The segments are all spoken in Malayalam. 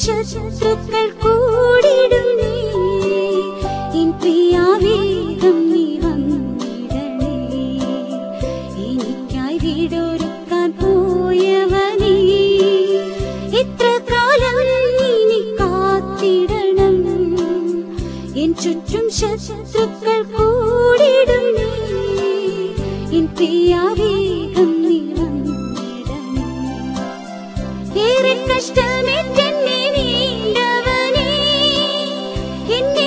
ശത്രുക്കൾ കൂടിടുന്നേ എൻ പ്രിയാവേഗം നീ വന്നിടണേ എനിക്കായി വീടൊരുക്കാൻ പോയവനേ എത്ര കാലം ഇനി കാത്തിടണം എൻ ചുറ്റും ശത്രുക്കൾ കൂടിടുന്നേ എൻ പ്രിയാവേഗം നീ വന്നിടണേ ഏറെ കഷ്ടമേറ്റെന്നെ നീണ്ടവനേ എന്നെ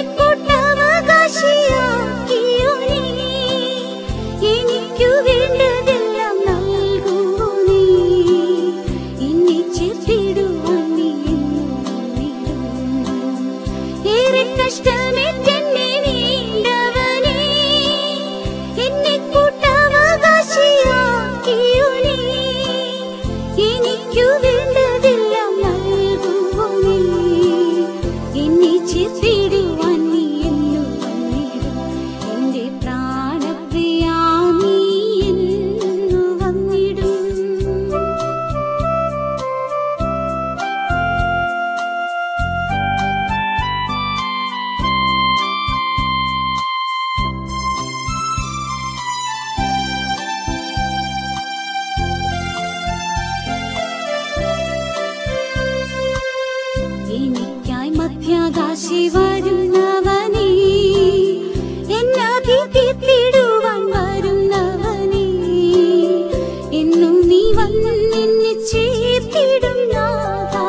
കൂട്ടവകാശിയാക്കിയോനേ എനിക്കു വേണ്ടതെല്ലാം നൽകുവോനേ എന്നെ ചേർത്തിടുവാൻ നീ എന്നും വന്നിടും ഏറെ കഷ്ടമേറ്റെന്നെ നീണ്ടവനേ എന്നെ കൂട്ടവകാശിയാക്കിയോനേ എനിക്കു വേണ്ടതെല്ലാം നൽകുവോനേ എന്നെ ചേർത്തിടുവാൻ നീ എന്നു വന്നിടും എന്റെ പ്രാണപ്രിയാ നീ എന്നു വന്നിടും എനിക്കായി മധ്യാകാശി വരുന്നവനേ എന്നതി തീർത്തിടുവാൻ വരുന്നവനേ എന്നും നീ വന്നെന്നെ ചേർത്തിടും നാഥാ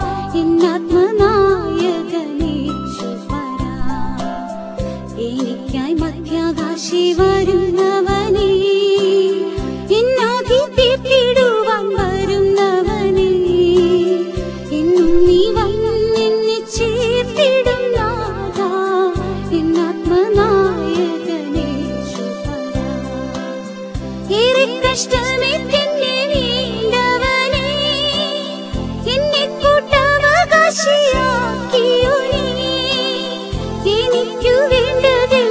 എന്നാത്മനായകനേ ശുഭരാ എനിക്കായി മധ്യാകാശി വരുന്നവനേ എന്നാതി തീർത്തിടുവാൻ വരുന്നവനേ എന്നും നീ വന്നെന്നെ ചേർത്തിടും നാഥാ എന്നാത്മനായകനേ ശുഭരാ ഏറെ കഷ്ടമേറ്റെന്നെ നീണ്ടവനേ എന്നെ കൂട്ടവകാശിയാക്കിയോനേ എനിക്കു വേണ്ടത്